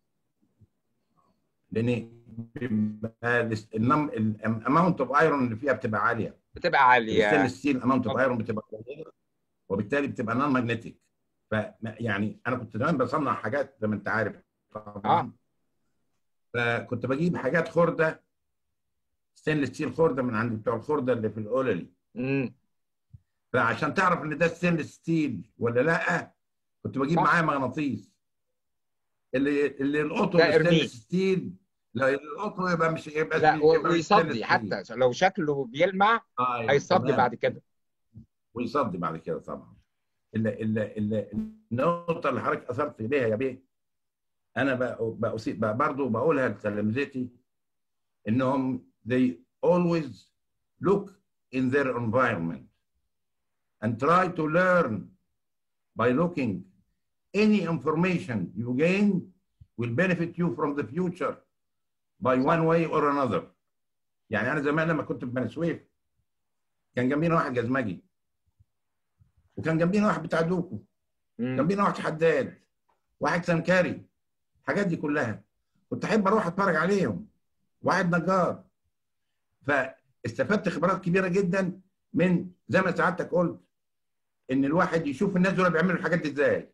لان بيبقى الاماونت اوف ايرون اللي فيها بتبقى عاليه بتبقى عاليه الستيل ستيل اماونت اوف ايرون بتبقى قليله وبالتالي بتبقى نون ماجنتيك ف يعني انا كنت زمان بصنع حاجات زي ما انت عارف طبعا آه. فكنت بجيب حاجات خرده ستينلس ستيل خرده من عند بتوع الخرده اللي في الاوللي امم فعشان تعرف ان ده ستينلس ستيل ولا لا كنت بجيب صح. معايا مغناطيس اللي اللي القطن ده ارميه. ستينلس ستيل لا القطن يبقى مش يبقى لا و- يبقى ويصدي stainless حتى steel. لو شكله بيلمع آه، هيصدي تمام. بعد كده ويصدي بعد كده طبعا ال ال ال النقطه اللي حضرتك اثرت اليها يا بيه انا بقى بقى برضه بقولها لتلامذتي انهم they always look in their environment and try to learn by looking any information you gain will benefit you from the future by one way or another يعني انا زمان لما كنت في بني سويف كان جنبينا واحد جزمجي وكان جنبينا واحد بتاع دوكو مم. جنبينا واحد حداد واحد سمكري الحاجات دي كلها كنت احب اروح اتفرج عليهم واحد نجار فاستفدت خبرات كبيره جدا من زي ما سعادتك قلت ان الواحد يشوف الناس دول بيعملوا الحاجات دي ازاي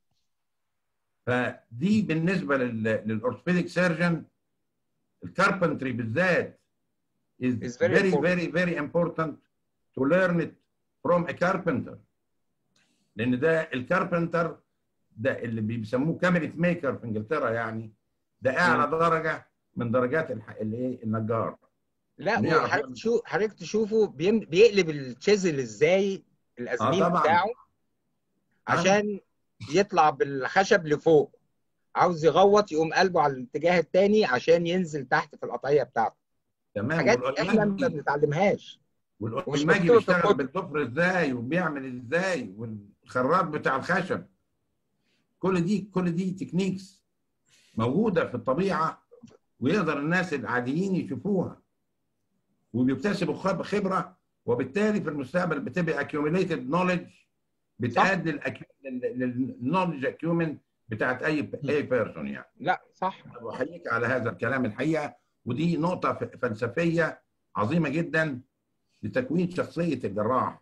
فدي بالنسبه للاورثوبيديك سيرجن الكاربنتري بالذات is It's very very important. very very important to learn it from a carpenter لان ده الكاربنتر ده اللي بيسموه كاميرت ميكر في انجلترا يعني ده اعلى درجه من درجات الح- الايه النجار لا نعرف وحضرتك يعني. تشوف حضرتك تشوفه بيم- بيقلب التشيزل ازاي الازميل طبعاً. بتاعه عشان يطلع بالخشب لفوق عاوز يغوط يقوم قلبه على الاتجاه التاني عشان ينزل تحت في القطعيه بتاعته تمام حاجات احنا ما والأولماجي- بنتعلمهاش ومش والأولماجي مكتوبة في بيشتغل الكتب. بالضفر ازاي وبيعمل ازاي والخراط بتاع الخشب كل دي كل دي تكنيكس موجوده في الطبيعه ويقدر الناس العاديين يشوفوها وبيكتسبوا خب- خبره وبالتالي في المستقبل بتبقى accumulated knowledge بتأدي للنولج اكيومن بتاعت اي اي بيرسون يعني لا صح بحييك على هذا الكلام الحقيقه ودي نقطه ف- فلسفيه عظيمه جدا لتكوين شخصيه الجراح.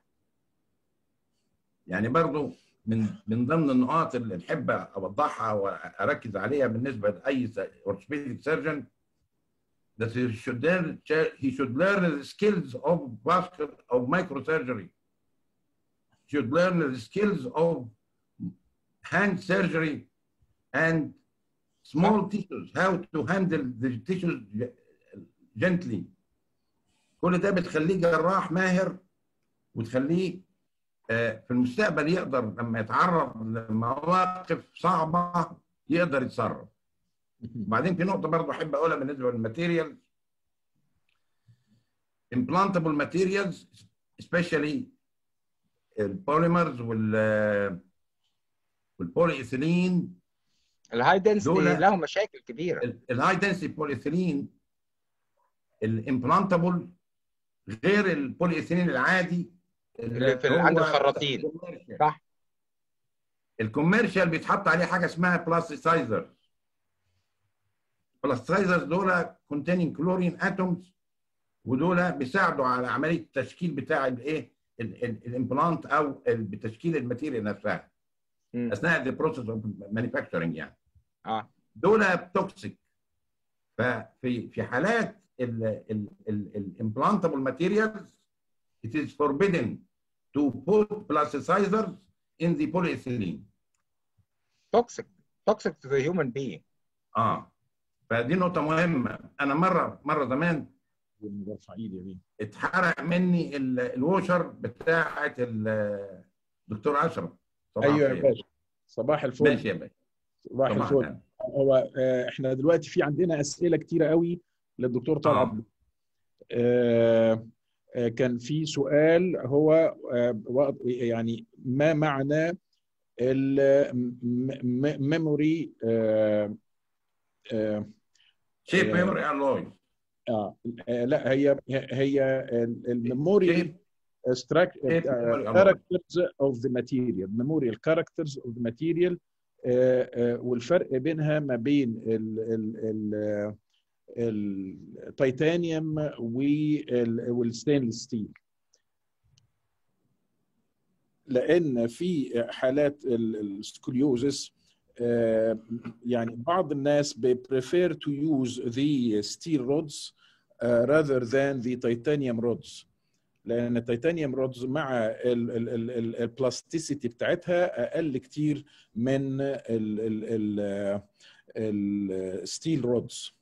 يعني برضو من من ضمن النقاط اللي نحب اوضحها واركز عليها بالنسبه لاي orthopedic surgeon that he should learn he should learn the skills of vascular of microsurgery. Should learn the skills of hand surgery and small tissues how to handle the tissues gently كل ده بتخليه جراح ماهر وتخليه آه، في المستقبل يقدر لما يتعرض لمواقف صعبه يقدر يتصرف وبعدين في نقطه برضه احب اقولها بالنسبه للماتيريال implantable materials especially البوليمرز وال والبوليإيثيلين الهاي دنسيتي دول- لهم مشاكل كبيره الهاي دنسيتي بوليإيثيلين الامبلانتابل غير البوليإيثيلين العادي اللي في هو عند الخراطين. الكوميرشال. صح الكوميرشال بيتحط عليه حاجه اسمها بلاستيسايزر بلاستيسايزرز دول containing كلورين اتومز ودول بيساعدوا على عمليه التشكيل بتاع الايه الامبلانت او ال- بتشكيل الماتيريال نفسها مم. اثناء the process of manufacturing يعني اه دول توكسيك ففي في حالات الامبلانتابل ماتيريالز it is forbidden to put plasticizers in the polyethylene توكسيك توكسيك تو ذا هيومن بينج اه فدي نقطة مهمة أنا مرة مرة زمان برفع ايدي يا بيه اتحرق مني ال- الوشر بتاعة الدكتور أشرف صباح ايوه يا الخير. باشا صباح الفل ماشي يا باشا صباح صباح الفل الخير. هو آه، احنا دلوقتي في عندنا اسئله كتيره قوي للدكتور طلعت آه. آه، آه، كان في سؤال هو آه، وقت- يعني ما معنى الميموري شيب آه. ميموري alloys اه آه، لا هي هي الميموري Shape- struct- shape memory alloy. characters of the material memorial characters of the material آه، آه، والفرق بينها ما بين ال ال ال التيتانيوم وال- والستينلس ستيل لان في حالات ال- السكوليوزس آه، يعني بعض الناس they prefer to use the steel rods uh, rather than the titanium rods لان التيتانيوم رودز مع البلاستيسيتي بتاعتها اقل كتير من الستيل رودز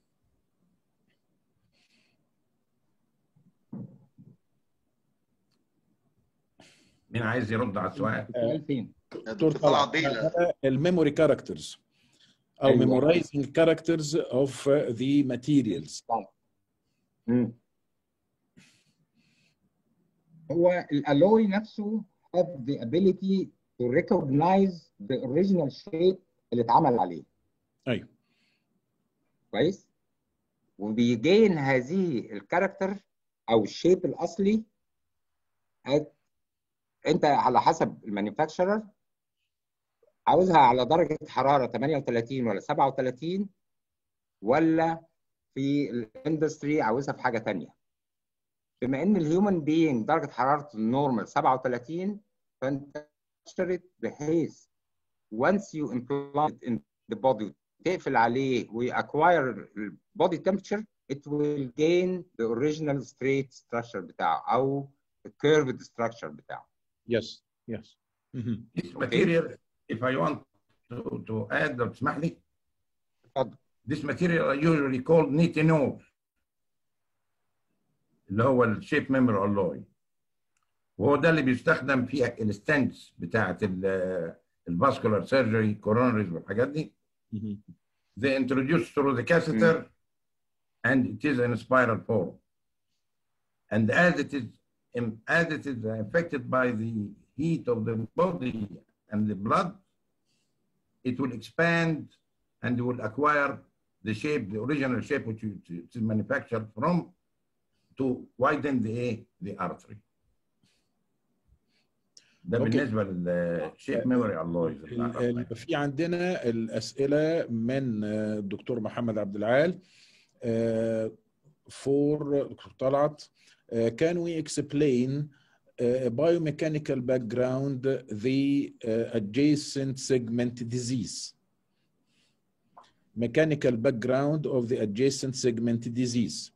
مين عايز يرد على السؤال؟ السؤال فين؟ دكتور طلعت بيه الميموري كاركترز او أيوة. memorizing characters of the materials مم. هو الالوي نفسه have the ability to recognize the original shape اللي اتعمل عليه ايوه كويس وبيجين هذه الكاركتر او الشيب الاصلي at- انت على حسب المانيفاكتشرر عاوزها على درجه حراره 38 ولا 37 ولا في الاندستري عاوزها في حاجه تانية بما ان الهيومن بينج درجه حرارته النورمال 37 فانت تشترط بحيث once you implant it in the body تقفل عليه ويacquire body temperature it will gain the original straight structure بتاعه او curved structure بتاعه يس يس This material, if I want to, to add لو تسمح لي اتفضل This material are usually called nitinol اللي هو الشيب ميموري alloy وهو ده اللي بيستخدم في الستنتس بتاعت الفاسكولار سيرجري كورونريز والحاجات دي they introduce through the catheter and it is in spiral form and as it is as it is affected by the heat of the body and the blood it will expand and will acquire the shape, the original shape which it it is manufactured from to widen the the artery. ده أوكي. بالنسبه للشيب ميموري alloys ال- ال- في عندنا الأسئلة من آه، الدكتور محمد عبد العال آه، for دكتور طلعت آه، can we explain uh, biomechanical background the uh, adjacent segment disease mechanical background of the adjacent segment disease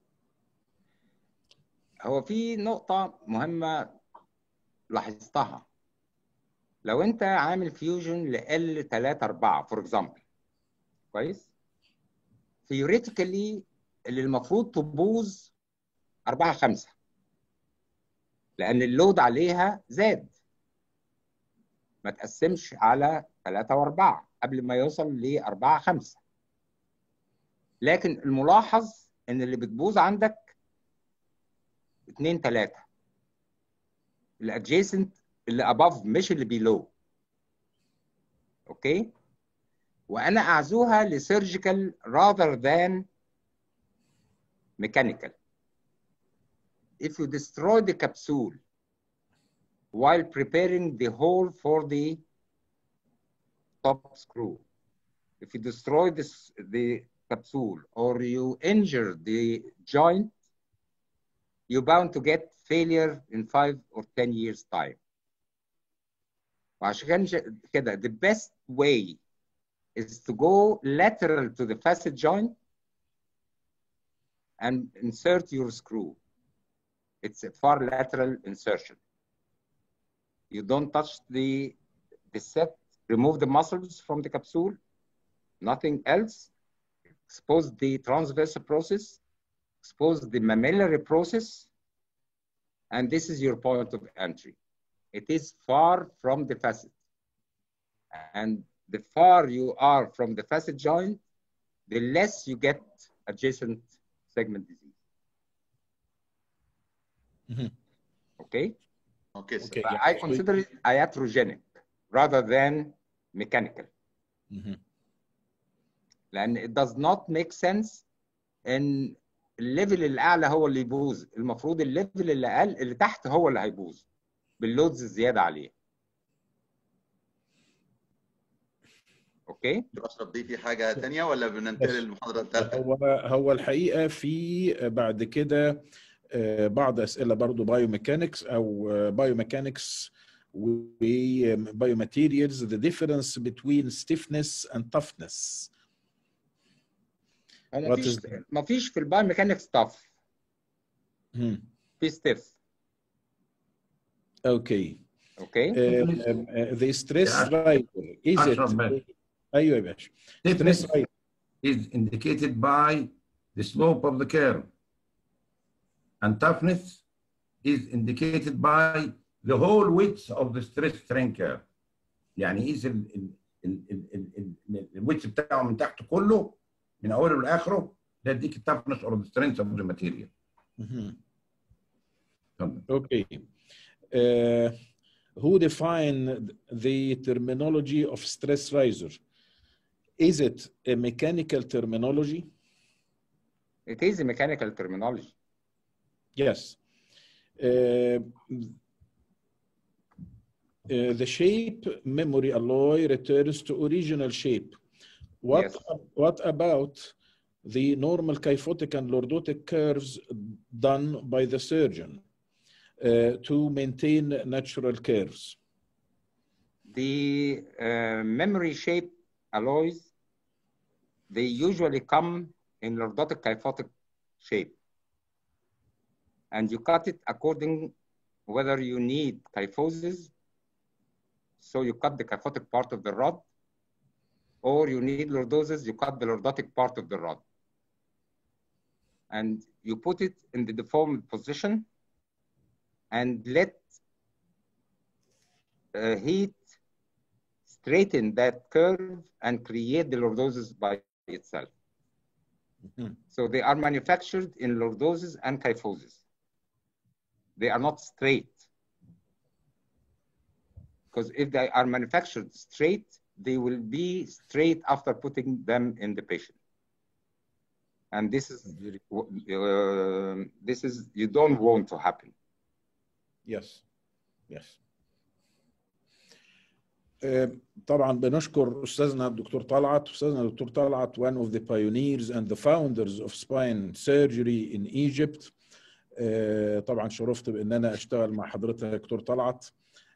هو في نقطة مهمة لاحظتها لو انت عامل فيوجن ل L 3 4 فور اكزامبل كويس ثيوريتيكالي اللي المفروض تبوظ 4 5 لان اللود عليها زاد ما تقسمش على 3 و4 قبل ما يوصل ل 4 5 لكن الملاحظ ان اللي بتبوظ عندك 2 3 الادجيسنت اللي above مش اللي below اوكي وانا اعزوها لسيرجيكال rather than mechanical if you destroy the capsule while preparing the hole for the top screw if you destroy this the capsule or you injure the joint you're bound to get failure in five or 10 years time. وعشان كده the best way is to go lateral to the facet joint and insert your screw. It's a far lateral insertion. You don't touch the, the set, remove the muscles from the capsule, nothing else. Expose the transverse process, expose the mammillary process, and this is your point of entry. It is far from the facet. And the far you are from the facet joint, the less you get adjacent segment disease. Mhm. Okay? Okay, sir. Okay. But yeah. I consider it iatrogenic rather than mechanical. Mhm. لان it does not make sense ان الليفل الاعلى هو اللي يبوظ المفروض الليفل اللي اقل اللي تحت هو اللي هيبوظ باللودز الزياده عليه اوكي دكتور اشرف دي في حاجه ثانيه ولا بننتقل Yes. للمحاضره الثالثه؟ هو هو الحقيقه في بعد كده آه، بعض اسئله برضو بايوميكانكس او بايوميكانكس وبايوماتيريالز the difference between stiffness and toughness هو What مفيش is- مفيش في البايو ميكانكس طف Hmm. في ستيف اوكي اوكي uh, um, uh, the stress Yeah. rider is it أشرف بس. ايوه يا باشا Stiffness stress rider is indicated by the slope of the curve. And toughness is indicated by the whole width of the stress strain curve. يعني قيس ال- ال- ال- ال- ال- ال- الويتس بتاعه من تحت كله من اوله لاخره ده يديك التفنس اور the strength of the material. Mhm. اتفضل. Okay. Uh, who defined the terminology of stress riser? Is it a mechanical terminology? it is a mechanical terminology Yes. Uh, uh, the shape memory alloy returns to original shape. What, Yes. what about the normal kyphotic and lordotic curves done by the surgeon uh, to maintain natural curves? the uh, memory shape alloys they usually come in lordotic kyphotic shape and you cut it according whether you need kyphosis so you cut the kyphotic part of the rod or you need lordosis you cut the lordotic part of the rod and you put it in the deformed position and let uh, heat straighten that curve and create the lordosis by itself. Mhm. So they are manufactured in lordosis and kyphosis. They are not straight. Because if they are manufactured straight, they will be straight after putting them in the patient. And this is uh, this is you don't want to happen. Yes. Yes. آه، طبعا بنشكر استاذنا الدكتور طلعت استاذنا الدكتور طلعت one of the pioneers and the founders of spine surgery in Egypt آه، طبعا شرفت بان انا اشتغل مع حضرتك يا دكتور طلعت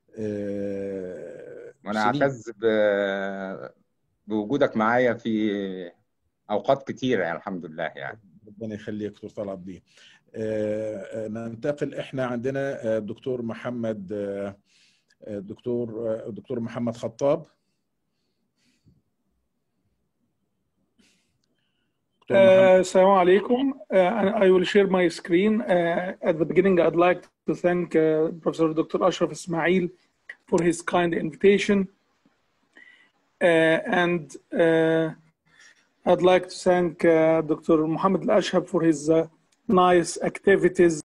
آه، وانا سنين. اعتز ب- بوجودك معايا في اوقات كتيره يعني الحمد لله يعني ربنا يخليك دكتور طلعت بيه آه، آه، ننتقل احنا عندنا آه، الدكتور محمد آه، آه، الدكتور آه، الدكتور محمد خطاب دكتور محمد Uh, Assalamu alaikum. Uh, and I will share my screen. Uh, at the beginning, I'd like to thank uh, Professor Dr. Ashraf Ismail for his kind invitation. Uh, and uh, I'd like to thank uh, Dr. Muhammad Al Ashhab for his uh, nice activities